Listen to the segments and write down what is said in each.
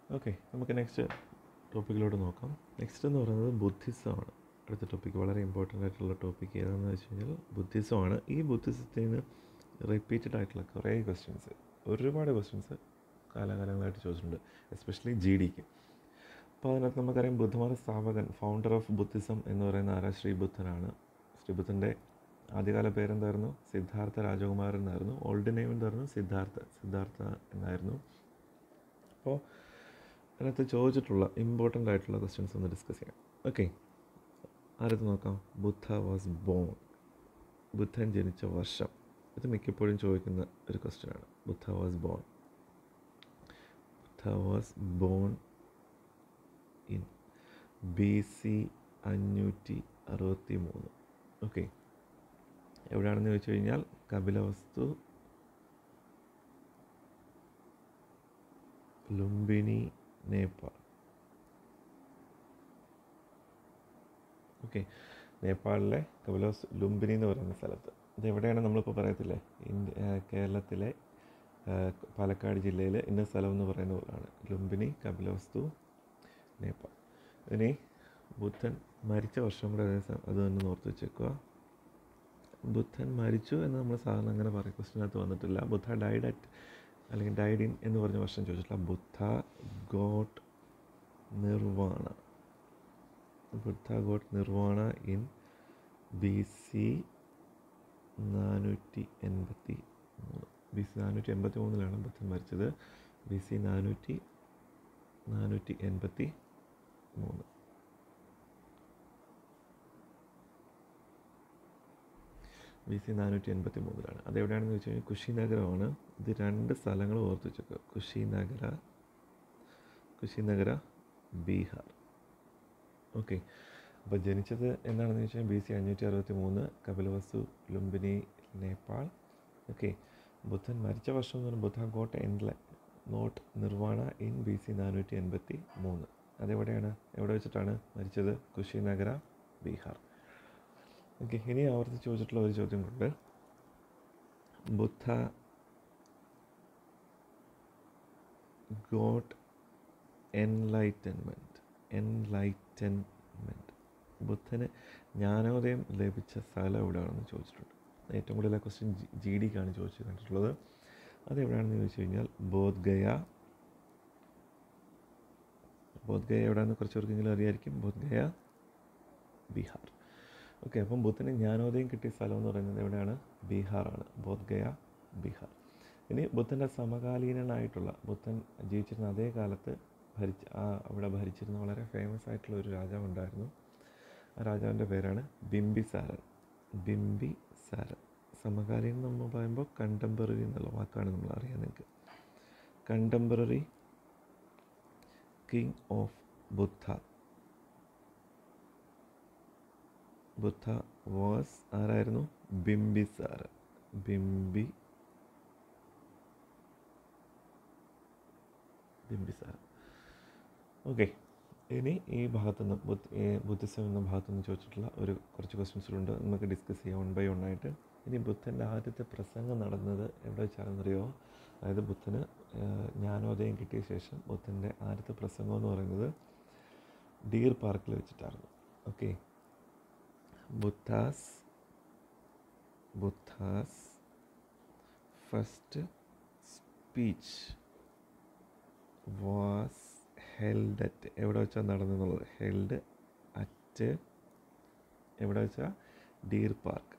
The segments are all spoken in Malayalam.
ഓക്കെ നമുക്ക് നെക്സ്റ്റ് ടോപ്പിക്കിലോട്ട് നോക്കാം നെക്സ്റ്റ് എന്ന് പറയുന്നത് ബുദ്ധിസമാണ് അടുത്ത ടോപ്പിക്ക് വളരെ ഇമ്പോർട്ടൻ്റ് ആയിട്ടുള്ള ടോപ്പിക്ക് ഏതാണെന്ന് വെച്ച് കഴിഞ്ഞാൽ ബുദ്ധിസമാണ് ഈ ബുദ്ധിസത്തിൽ നിന്ന് റിപ്പീറ്റഡ് ആയിട്ടുള്ള കുറേ ക്വസ്റ്റ്യൻസ് ഒരുപാട് ക്വസ്റ്റ്യൻസ് കാലാകാലങ്ങളായിട്ട് ചോദിച്ചിട്ടുണ്ട് എസ്പെഷ്യലി ജി ഡിക്ക് അപ്പോൾ അതിനകത്ത് നമുക്കറിയാം ബുദ്ധമത സ്ഥാപകൻ ഫൗണ്ടർ ഓഫ് ബുദ്ധിസം എന്ന് പറയുന്ന ആരാ ശ്രീബുദ്ധനാണ് ശ്രീബുദ്ധൻ്റെ ആദ്യകാല പേരെന്തായിരുന്നു സിദ്ധാർത്ഥ രാജകുമാരൻ എന്നായിരുന്നു ഓൾഡ് നെയിം എന്തായിരുന്നു സിദ്ധാർത്ഥ സിദ്ധാർത്ഥ എന്നായിരുന്നു അപ്പോൾ അതിനകത്ത് ചോദിച്ചിട്ടുള്ള ഇമ്പോർട്ടൻ്റ് ആയിട്ടുള്ള ക്വസ്റ്റ്യൻസ് ഒന്ന് ഡിസ്കസ് ചെയ്യാം ഓക്കെ ആരത് നോക്കാം ബുദ്ധ വാസ് ബോൺ ബുദ്ധൻ ജനിച്ച വർഷം ഇത് മിക്കപ്പോഴും ചോദിക്കുന്ന ഒരു ക്വസ്റ്റ്യനാണ് Buddha was born Buddha was born in B C അഞ്ഞൂറ്റി അറുപത്തി മൂന്ന് ഓക്കെ എവിടെയാണെന്ന് ചോദിച്ചു കഴിഞ്ഞാൽ കപിലവസ്തു ലുംബിനി നേപ്പാൾ ഓക്കെ നേപ്പാളിലെ കപിലോസ് ലുംബിനി എന്ന് പറയുന്ന സ്ഥലത്ത് ഇത് എവിടെയാണ് നമ്മളിപ്പോൾ പറയത്തില്ലേ ഇന്ത്യ കേരളത്തിലെ പാലക്കാട് ജില്ലയിൽ ഇന്ന സ്ഥലം എന്ന് പറയുന്ന പോലാണ് ലുംബിനി കപിലവസ്തു നേപ്പാൾ ഇനി ബുദ്ധൻ മരിച്ച വർഷം കൂടെ അത് തന്നെ ഓർത്ത് വെച്ചേക്കുക ബുദ്ധൻ മരിച്ചു എന്ന് നമ്മൾ സാധാരണ അങ്ങനെ പറയും ക്വസ്റ്റിനകത്ത് വന്നിട്ടില്ല ബുദ്ധ ഡൈഡ് അറ്റ് അല്ലെങ്കിൽ ഡൈഡ് ഇൻ എന്ന് പറഞ്ഞ വർഷം ചോദിച്ചിട്ടില്ല Buddha got nirvana Buddha got nirvana in B C നാനൂറ്റി എൺപത്തി മൂന്ന് ബി സി നാനൂറ്റി എൺപത്തി മൂന്നിലാണ് ബുദ്ധൻ മരിച്ചത് ബി സി നാനൂറ്റി നാനൂറ്റി എൺപത്തി മൂന്ന് ബി സി നാനൂറ്റി എൺപത്തി മൂന്നിലാണ് അതെവിടെയാണെന്ന് വെച്ച് കഴിഞ്ഞാൽ കുശിനഗരമാണ് ഇത് രണ്ട് സ്ഥലങ്ങൾ ഓർത്ത് വെച്ചേക്കുക കുശിനഗര കുശിനഗര ബീഹാർ ഓക്കെ അപ്പോൾ ജനിച്ചത് എന്താണെന്ന് വെച്ചാൽ ബി സി അഞ്ഞൂറ്റി അറുപത്തി മൂന്ന് കപിലവസ്തു ലുംബിനി നേപ്പാൾ ഓക്കെ ബുദ്ധൻ മരിച്ച വർഷം എന്ന് പറഞ്ഞാൽ ബുദ്ധ ഗോട്ട് എൻല നോട്ട് നിർവാണ ഇൻ ബി സി നാനൂറ്റി എൺപത്തി മൂന്ന് അതെവിടെയാണ് എവിടെ വെച്ചിട്ടാണ് മരിച്ചത് കുശിനഗര ബീഹാർ ഓക്കെ ഇനി ആവർത്തിച്ച് ചോദിച്ചിട്ടുള്ള ഒരു ചോദ്യം കൊണ്ട് ബുദ്ധ ഗോട്ട് എൻലൈറ്റൻമെൻറ്റ് എൻലൈറ്റൻമെൻറ്റ് ബുദ്ധന് ജ്ഞാനോദയം ലഭിച്ച സ്ഥലം എവിടെയാണെന്ന് ചോദിച്ചിട്ടുണ്ട് ഏറ്റവും കൂടുതൽ ക്വസ്റ്റ്യൻ ജി ഡിക്കാണ് ചോദിച്ചു കണ്ടിട്ടുള്ളത് അത് എവിടെയാണെന്ന് ചോദിച്ചു കഴിഞ്ഞാൽ ബോധ്ഗയ ബോധ്ഗയ എവിടെയാണെന്ന് കുറച്ച് പേർക്കെങ്കിലും അറിയായിരിക്കും ബോധ്ഗയ ബീഹാർ ഓക്കെ അപ്പം ബുദ്ധന് ജ്ഞാനോദയം കിട്ടിയ സ്ഥലം എന്ന് പറയുന്നത് എവിടെയാണ് ബീഹാറാണ് ബോധ്ഗയ ബീഹാർ ഇനി ബുദ്ധൻ്റെ സമകാലീനനായിട്ടുള്ള ബുദ്ധൻ ജീവിച്ചിരുന്ന അതേ കാലത്ത് ഭരിച്ച ആ അവിടെ ഭരിച്ചിരുന്ന വളരെ ഫേമസ് ആയിട്ടുള്ള ഒരു രാജാവ് ഉണ്ടായിരുന്നു ആ രാജാവിൻ്റെ പേരാണ് ബിംബിസാരൻ ബിംബിസാരൻ സമകാലീനം നമ്മൾ പറയുമ്പോൾ കണ്ടംപററി എന്നുള്ള വാക്കാണ് നമ്മൾ അറിയാൻ നിങ്ങൾക്ക് contemporary king of Buddha Buddha was ആരായിരുന്നു ബിംബിസാര ബിംബി ബിംബിസാര ഓക്കെ ഇനി ഈ ഭാഗത്തുനിന്ന് ബുദ്ധ ബുദ്ധിസം എന്ന ഭാഗത്തുനിന്ന് ചോദിച്ചിട്ടുള്ള ഒരു കുറച്ച് ക്വസ്റ്റ്യൻസിലുണ്ട് നമുക്ക് ഡിസ്കസ് ചെയ്യാം വൺ ബൈ വൺ ആയിട്ട് ഇനി ബുദ്ധൻ്റെ ആദ്യത്തെ പ്രസംഗം നടന്നത് എവിടെ വെച്ചാണെന്നറിയോ അതായത് ബുദ്ധന് ജ്ഞാനോദയം കിട്ടിയ ശേഷം ബുദ്ധൻ്റെ ആദ്യത്തെ പ്രസംഗം എന്ന് പറയുന്നത് ഡീർ പാർക്കിൽ വെച്ചിട്ടായിരുന്നു okay Buddha's Buddha's first speech was held at എവിടെ വെച്ചാൽ നടന്നെന്നുള്ളത് ഹെൽഡ് അറ്റ് എവിടെ വെച്ചാൽ ഡീർ പാർക്ക്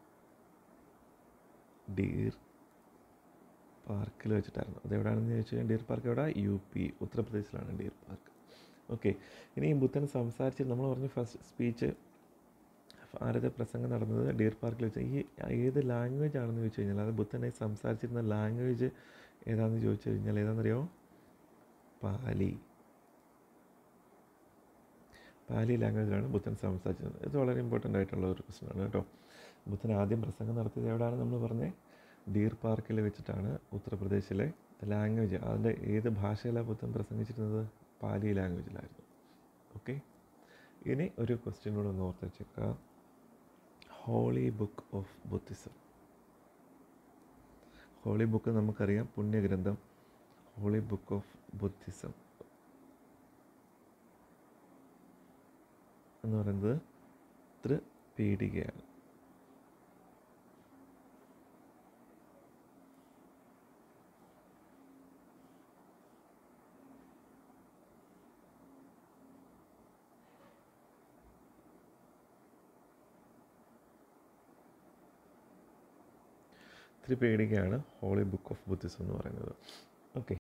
ഡീർ പാർക്കിൽ വെച്ചിട്ടായിരുന്നു അതെവിടെയാണെന്ന് ചോദിച്ചു കഴിഞ്ഞാൽ ഡീർ പാർക്ക് എവിടെ യു പി ഉത്തർപ്രദേശിലാണ് ഡീർ പാർക്ക് ഓക്കെ ഇനി ബുദ്ധൻ സംസാരിച്ച് നമ്മൾ പറഞ്ഞ ഫസ്റ്റ് സ്പീച്ച് ആദ്യത്തെ പ്രസംഗം നടന്നത് ഡീർ പാർക്കിൽ വെച്ച് ഈ ഏത് ലാംഗ്വേജ് ആണെന്ന് ചോദിച്ചു കഴിഞ്ഞാൽ അത് ബുദ്ധനെ സംസാരിച്ചിരുന്ന ലാംഗ്വേജ് ഏതാണെന്ന് ചോദിച്ചു കഴിഞ്ഞാൽ ഏതാണെന്നറിയോ പാലി പാലി ലാംഗ്വേജിലാണ് ബുദ്ധൻ സംസാരിച്ചത് ഇത് വളരെ ഇമ്പോർട്ടൻ്റ് ആയിട്ടുള്ള ഒരു പ്രശ്നമാണ് കേട്ടോ ബുദ്ധൻ ആദ്യം പ്രസംഗം നടത്തിയത് എവിടെയാണ് നമ്മൾ പറഞ്ഞത് ഡീർ പാർക്കിൽ വെച്ചിട്ടാണ് ഉത്തർപ്രദേശിലെ ലാംഗ്വേജ് അതിൻ്റെ ഏത് ഭാഷയിലാണ് ബുദ്ധൻ പ്രസംഗിച്ചിരുന്നത് പാലി ലാംഗ്വേജിലായിരുന്നു ഓക്കെ ഇനി ഒരു ക്വസ്റ്റ്യൻ കൂടെ ഒന്ന് ഓർത്ത് വെച്ചേക്കുക holy book of Buddhism holy book നമുക്കറിയാം പുണ്യഗ്രന്ഥം ഹോളി ബുക്ക് ഓഫ് ബുദ്ധിസം എന്ന് പറയുന്നത് ത്രിപീഠികയാണ് ത്രിപീഠികയാണ് ഹോളി ബുക്ക് ഓഫ് ബുദ്ധിസം എന്ന് പറയുന്നത് ഓക്കെ